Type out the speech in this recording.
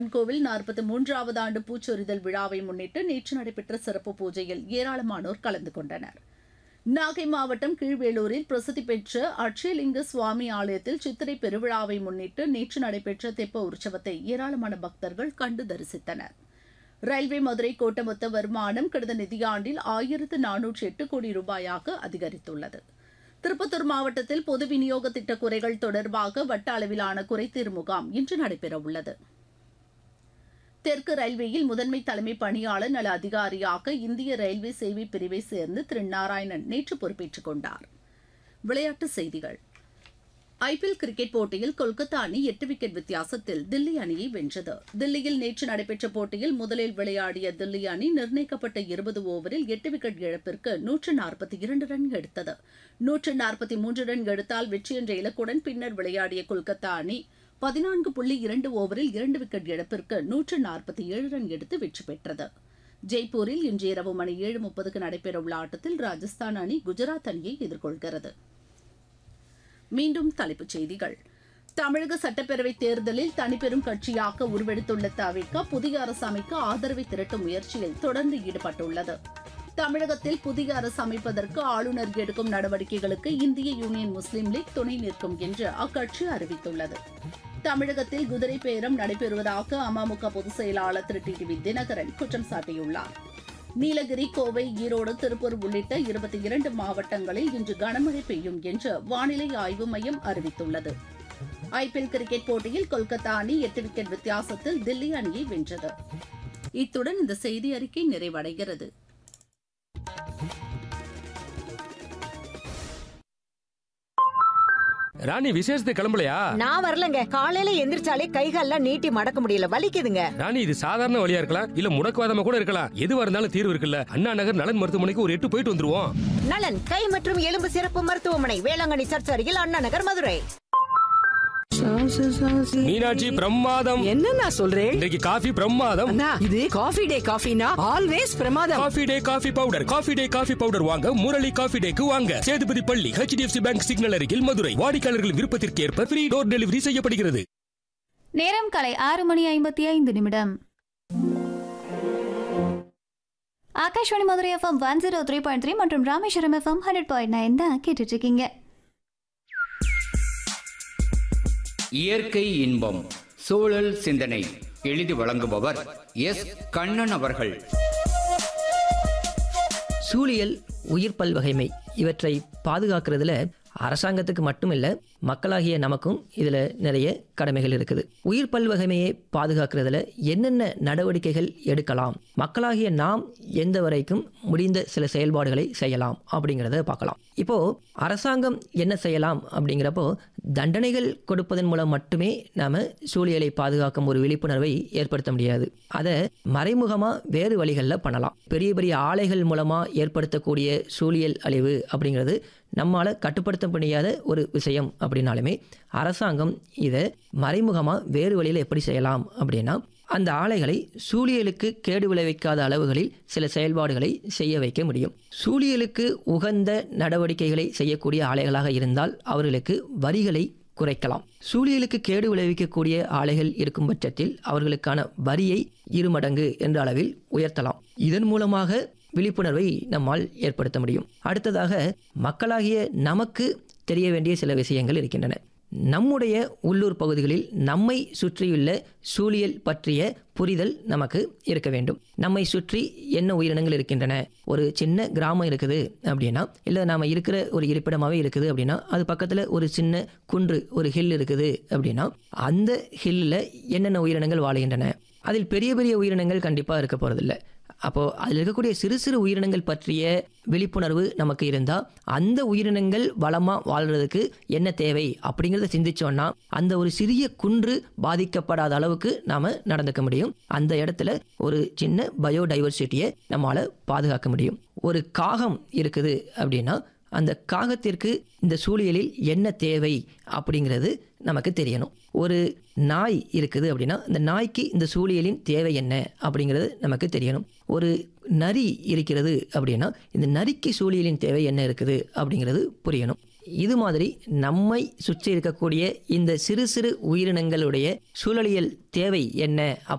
கோவில் நாற்பத்தி மூன்றாவது ஆண்டு பூச்சொரிதல் விழாவை முன்னிட்டு நேற்று நடைபெற்ற சிறப்பு பூஜையில் ஏராளமானோர் கலந்து கொண்டனர் நாகை மாவட்டம் கீழ்வேலூரில் பிரசித்தி பெற்ற அட்சயலிங்க சுவாமி ஆலயத்தில் சித்திரை பெருவிழாவை முன்னிட்டு நேற்று நடைபெற்ற தெப்ப உற்சவத்தை ஏராளமான பக்தர்கள் கண்டு தரிசித்தனர் ரயில்வே மதுரை கோட்ட மொத்த வருமானம் கடந்த நிதியாண்டில் ஆயிரத்து நானூற்று எட்டு கோடி ரூபாயாக அதிகரித்துள்ளது திருப்பத்தூர் மாவட்டத்தில் பொது விநியோக திட்ட குறைகள் தொடர்பாக வட்ட அளவிலான குறைதீர் முகாம் இன்று நடைபெறவுள்ளது தெற்கு ரயில்வேயில் முதன்மை தலைமை பணியாளர் நல அதிகாரியாக இந்திய ரயில்வே சேவை பிரிவை சேர்ந்து திரு நாராயணன் நேற்று பொறுப்பேற்றுக் கொண்டார் விளையாட்டுச் செய்திகள் ஐபிஎல் கிரிக்கெட் போட்டியில் கொல்கத்தா அணி எட்டு விக்கெட் வித்தியாசத்தில் தில்லி அணியை வென்றது தில்லியில் நேற்று நடைபெற்ற போட்டியில் முதலில் விளையாடிய தில்லி அணி நிர்ணயிக்கப்பட்ட இருபது ஓவரில் எட்டு விக்கெட் இழப்பிற்கு நூற்று நாற்பத்தி இரண்டு ரன் எடுத்தது நூற்று நாற்பத்தி மூன்று ரன் எடுத்தால் வெற்றி என்ற இலக்குடன் பின்னர் விளையாடிய கொல்கத்தா அணி பதினான்கு புள்ளி இரண்டு ஓவரில் இரண்டு விக்கெட் இழப்பிற்கு நூற்று நாற்பத்தி ஏழு ரன் எடுத்து வெற்றி பெற்றது ஜெய்ப்பூரில் இன்று இரவு மணி ஏழு முப்பதுக்கு நடைபெறவுள்ள ஆட்டத்தில் ராஜஸ்தான் அணி குஜராத் அணியை எதிர்கொள்கிறது மீண்டும் தலைப்புச் செய்திகள் தமிழக சட்டப்பேரவைத் தேர்தலில் தனிப்பெரும் கட்சியாக உருவெடுத்துள்ள தவிக புதிய அரசு அமைக்க ஆதரவை திரட்டும் முயற்சியில் தொடர்ந்து ஈடுபட்டுள்ளது தமிழகத்தில் புதிய அரசு அமைப்பதற்கு ஆளுநர் எடுக்கும் நடவடிக்கைகளுக்கு இந்திய யூனியன் முஸ்லீம் லீக் துணை நிற்கும் என்று அக்கட்சி அறிவித்துள்ளது தமிழகத்தில் குதிரை பேரம் நடைபெறுவதாக அமமுக பொதுச் செயலாளர் திரு டி வி தினகரன் குற்றம் சாட்டியுள்ளார் நீலகிரி கோவை ஈரோடு திருப்பூர் உள்ளிட்ட இருபத்தி இரண்டு மாவட்டங்களில் இன்று கனமழை பெய்யும் என்று வானிலை ஆய்வு மையம் அறிவித்துள்ளது ஐபிஎல் கிரிக்கெட் போட்டியில் கொல்கத்தா அணி எட்டு விக்கெட் வித்தியாசத்தில் தில்லி அணியை வென்றது இத்துடன் இந்த செய்தி அறிக்கை நிறைவடைகிறது ராணி விசேஷத்துக்கு கிளம்பலையா நான் வரலங்க காலையில எந்திரிச்சாலே கைகால்லாம் நீட்டி மடக்க முடியல வலிக்குதுங்க ராணி இது சாதாரண வழியா இருக்கலாம் இல்ல முடக்குவாதமா கூட இருக்கலாம் எதுவா இருந்தாலும் தீர்வு இருக்குல்ல அண்ணா நகர் நலன் மருத்துவமனைக்கு ஒரு எட்டு போயிட்டு வந்துருவோம் நலன் கை மற்றும் எலும்பு சிறப்பு மருத்துவமனை வேளாங்கண்ணி சர்ச் அருகில் அண்ணா நகர் மதுரை மீனாட்சி பிரமாதம் என்னண்ணா சொல்றேன் இன்றைக்கு காஃபி பிரமாதம் அண்ணா இது காஃபி டே காஃபினா ஆல்வேஸ் பிரமாதம் coffee day coffee powder coffee day coffee powder வாங்க முரளி காஃபி டேக்கு வாங்க சேதுபதி பள்ளி ஹெச்டிஎஃப்சி பேங்க் சிக்னல் அருகில் மதுரை வாடிக்கையாளர்கள் விருப்பத்திற்கு ஏற்ப ஃப்ரீ டோர் டெலிவரி செய்யப்படுகிறது நேரம் காலை ஆறு மணி ஐம்பத்தி ஐந்து நிமிடம் Akashvani Madurai F M one zero three point three மற்றும் Rameswaram F M hundred point nine தான் கேட்டுட்டு இருக்கீங்க இயற்கை இன்பம் சூழல் சிந்தனை எழுதி வழங்குபவர் எஸ் கண்ணன் அவர்கள் சூழியல் உயிர் பல்வகைமை இவற்றை பாதுகாக்கிறதுல அரசாங்கத்துக்கு மட்டும் இல்லை மக்களாகிய நமக்கும் இதில் நிறைய கடமைகள் இருக்குது உயிர் பல்வகைமையை பாதுகாக்கிறதுல என்னென்ன நடவடிக்கைகள் எடுக்கலாம் மக்களாகிய நாம் எந்த வரைக்கும் முடிந்த சில செயல்பாடுகளை செய்யலாம் அப்படிங்கிறத பார்க்கலாம் இப்போ அரசாங்கம் என்ன செய்யலாம் அப்படிங்கிறப்போ தண்டனைகள் கொடுப்பதன் மூலம் மட்டுமே நாம சூழியலை பாதுகாக்கும் ஒரு விழிப்புணர்வை ஏற்படுத்த முடியாது அதை மறைமுகமாக வேறு வழிகளில் பண்ணலாம் பெரிய பெரிய ஆலைகள் மூலமாக ஏற்படுத்தக்கூடிய சூழியல் அழிவு அப்படிங்கிறது நம்மால் கட்டுப்படுத்த முடியாத ஒரு விஷயம் அப்படின்னாலுமே அரசாங்கம் இதை மறைமுகமாக வேறு வழியில் எப்படி செய்யலாம் அப்படின்னா அந்த ஆலைகளை சூழியலுக்கு கேடு விளைவிக்காத அளவுகளில் சில செயல்பாடுகளை செய்ய வைக்க முடியும் சூழியலுக்கு உகந்த நடவடிக்கைகளை செய்யக்கூடிய ஆலைகளாக இருந்தால் அவர்களுக்கு வரிகளை குறைக்கலாம் சூழியலுக்கு கேடு விளைவிக்கக்கூடிய ஆலைகள் இருக்கும் பட்சத்தில் அவர்களுக்கான வரியை இருமடங்கு என்ற அளவில் உயர்த்தலாம் இதன் மூலமாக விழிப்புணர்வை நம்மால் ஏற்படுத்த முடியும் அடுத்ததாக மக்களாகிய நமக்கு தெரிய வேண்டிய சில விஷயங்கள் இருக்கின்றன நம்முடைய உள்ளூர் பகுதிகளில் நம்மை சுற்றியுள்ள சூழியல் பற்றிய புரிதல் நமக்கு இருக்க வேண்டும் நம்மை சுற்றி என்ன உயிரினங்கள் இருக்கின்றன ஒரு சின்ன கிராமம் இருக்குது அப்படின்னா இல்லை நாம் இருக்கிற ஒரு இருப்பிடமாகவே இருக்குது அப்படின்னா அது பக்கத்தில் ஒரு சின்ன குன்று ஒரு ஹில் இருக்குது அப்படின்னா அந்த ஹில்லில் என்னென்ன உயிரினங்கள் வாழுகின்றன அதில் பெரிய பெரிய உயிரினங்கள் கண்டிப்பாக இருக்க போகிறதில்ல அப்போது அதில் இருக்கக்கூடிய சிறு சிறு உயிரினங்கள் பற்றிய விழிப்புணர்வு நமக்கு இருந்தால் அந்த உயிரினங்கள் வளமாக வாழ்கிறதுக்கு என்ன தேவை அப்படிங்கிறத சிந்திச்சோன்னா அந்த ஒரு சிறிய குன்று பாதிக்கப்படாத அளவுக்கு நாம் நடந்துக்க முடியும் அந்த இடத்துல ஒரு சின்ன பயோடைவர்சிட்டியை நம்மளால் பாதுகாக்க முடியும் ஒரு காகம் இருக்குது அப்படின்னா அந்த காகத்திற்கு இந்த சூழியலில் என்ன தேவை அப்படிங்கிறது நமக்கு தெரியணும் ஒரு நாய் இருக்குது அப்படின்னா இந்த நாய்க்கு இந்த சூழியலின் தேவை என்ன அப்படிங்கிறது நமக்கு தெரியணும் ஒரு நரி இருக்கிறது அப்படின்னா இந்த நரிக்கு சூழியலின் தேவை என்ன இருக்குது அப்படிங்கிறது புரியணும் இது மாதிரி நம்மை சுற்றி இருக்கக்கூடிய இந்த சிறு சிறு உயிரினங்களுடைய சூழலியல் தேவை என்ன